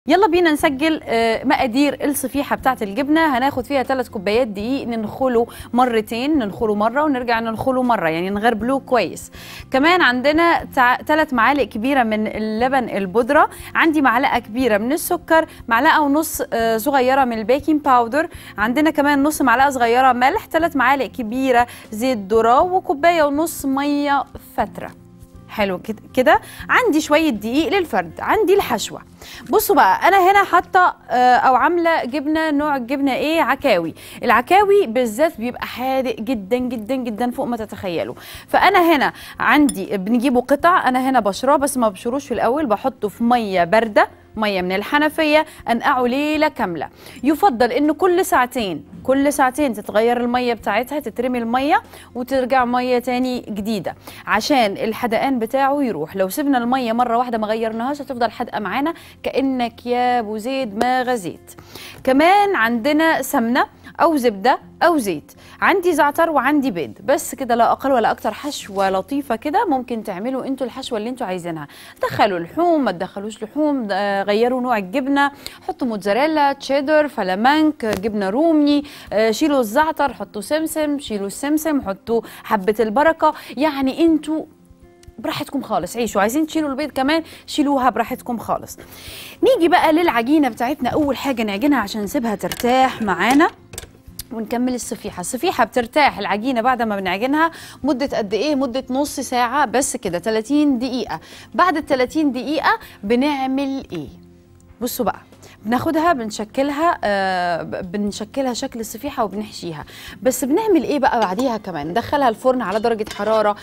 يلا بينا نسجل آه، مقادير الصفيحه بتاعه الجبنه هناخد فيها ثلاث كوبايات دقيق ننخله مرتين ننخله مره ونرجع ننخله مره يعني نغربلوه كويس كمان عندنا ثلاث معالق كبيره من اللبن البودره عندي معلقه كبيره من السكر معلقه ونص آه، صغيره من البيكنج باودر عندنا كمان نص معلقه صغيره ملح ثلاث معالق كبيره زيت ذره وكوبايه ونص ميه فتره حلو كده كده عندي شويه دقيق للفرد عندي الحشوه بصوا بقى انا هنا حاطه آه، او عامله جبنه نوع الجبنه ايه عكاوي العكاوي بالذات بيبقى حادق جدا جدا جدا فوق ما تتخيلوا فانا هنا عندي بنجيبه قطع انا هنا بشراه بس ما بشروش في الاول بحطه في ميه بارده ميه من الحنفيه انقعه ليله كامله يفضل ان كل ساعتين كل ساعتين تتغير الميه بتاعتها تترمي الميه وترجع ميه تاني جديده عشان الحدقان بتاعه يروح لو سيبنا الميه مره واحده ما غيرناهاش هتفضل حادقه معانا كانك يا ابو زيد ما غزيت كمان عندنا سمنه او زبده او زيت عندي زعتر وعندي بيض بس كده لا اقل ولا اكتر حشوه لطيفه كده ممكن تعملوا انتوا الحشوه اللي انتوا عايزينها دخلوا لحوم ما تدخلوش لحوم آه، غيروا نوع الجبنه حطوا موتزاريلا تشيدر فلامنك جبنه رومي آه، شيلوا الزعتر حطوا سمسم شيلوا السمسم حطوا حبه البركه يعني انتوا براحتكم خالص عيشوا عايزين تشيلوا البيض كمان شيلوها براحتكم خالص نيجي بقى للعجينه بتاعتنا اول حاجه نعجنها عشان نسيبها ترتاح معانا ونكمل الصفيحة الصفيحة بترتاح العجينة بعد ما بنعجنها مدة قد ايه مدة نص ساعة بس كده 30 دقيقة بعد ال 30 دقيقة بنعمل ايه بصوا بقى بناخدها بنشكلها آه بنشكلها شكل الصفيحه وبنحشيها بس بنعمل ايه بقى بعديها كمان ندخلها الفرن على درجه حراره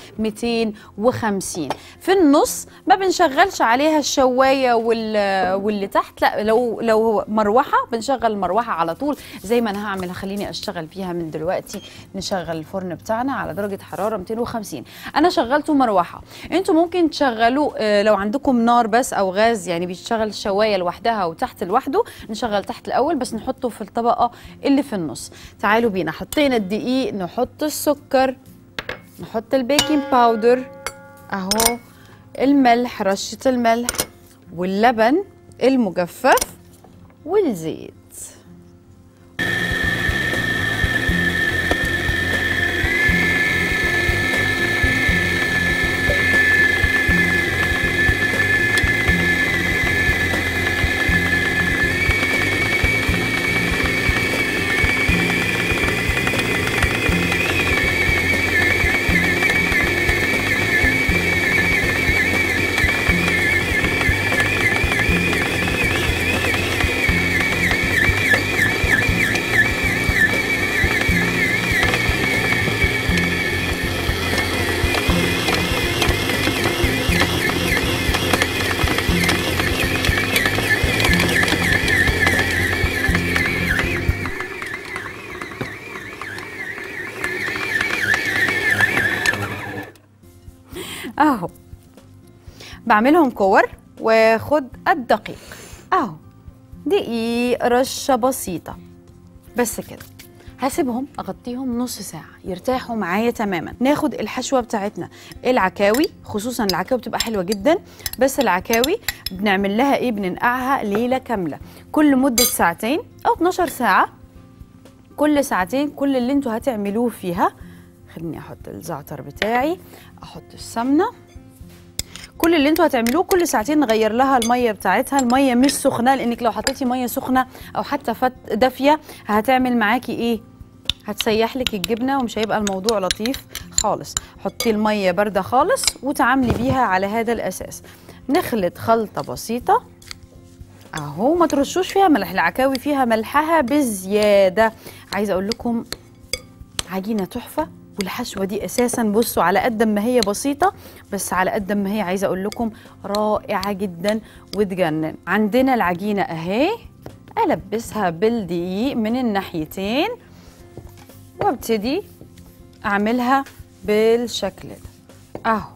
250 في النص ما بنشغلش عليها الشوايه وال واللي تحت لا لو لو مروحه بنشغل المروحه على طول زي ما انا هعمل خليني اشتغل فيها من دلوقتي نشغل الفرن بتاعنا على درجه حراره 250 انا شغلته مروحه انتوا ممكن تشغلوا آه لو عندكم نار بس او غاز يعني بيشتغل الشوايه لوحدها وتحت لوحده نشغل تحت الاول بس نحطه في الطبقه اللي في النص تعالوا بينا حطينا الدقيق نحط السكر نحط البيكنج باودر اهو الملح رشه الملح واللبن المجفف والزيت اهو بعملهم كور واخد الدقيق اهو دقيق رشه بسيطه بس كده هسيبهم اغطيهم نص ساعه يرتاحوا معايا تماما ناخد الحشوه بتاعتنا العكاوي خصوصا العكاوي بتبقى حلوه جدا بس العكاوي بنعمل لها ايه بننقعها ليله كامله كل مده ساعتين او 12 ساعه كل ساعتين كل اللي انتوا هتعملوه فيها خليني احط الزعتر بتاعي احط السمنه كل اللي انتوا هتعملوه كل ساعتين نغير لها الميه بتاعتها الميه مش سخنه لانك لو حطيتي ميه سخنه او حتى فت دافيه هتعمل معاكي ايه هتسيح لك الجبنه ومش هيبقى الموضوع لطيف خالص حطي الميه بارده خالص وتعاملي بيها على هذا الاساس نخلط خلطه بسيطه اهو ما ترشوش فيها ملح العكاوي فيها ملحها بزياده عايزه اقول لكم عجينه تحفه والحشوه دي اساسا بصوا على قد ما هي بسيطه بس على قد ما هي عايزه اقول لكم رائعه جدا وتجنن عندنا العجينه اهي البسها بالدقيق من الناحيتين وابتدي اعملها بالشكل ده اهو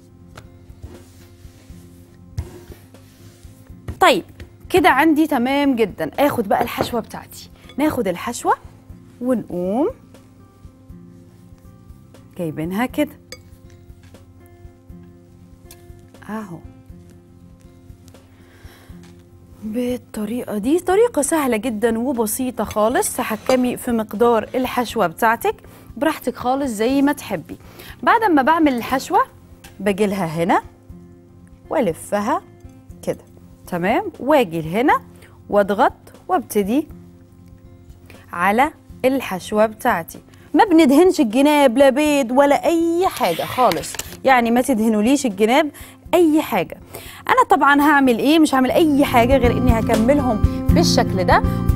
طيب كده عندي تمام جدا اخد بقى الحشوه بتاعتي ناخد الحشوه ونقوم جايبينها كده اهو بالطريقة دي طريقة سهلة جدا وبسيطة خالص تحكمي في مقدار الحشوة بتاعتك براحتك خالص زي ما تحبي بعد ما بعمل الحشوة بجيلها هنا والفها كده تمام واجي هنا واضغط وابتدي على الحشوة بتاعتي ما بندهنش الجناب لا بيض ولا اي حاجة خالص يعني ما تدهنوليش الجناب اي حاجة انا طبعا هعمل ايه مش هعمل اي حاجة غير اني هكملهم بالشكل ده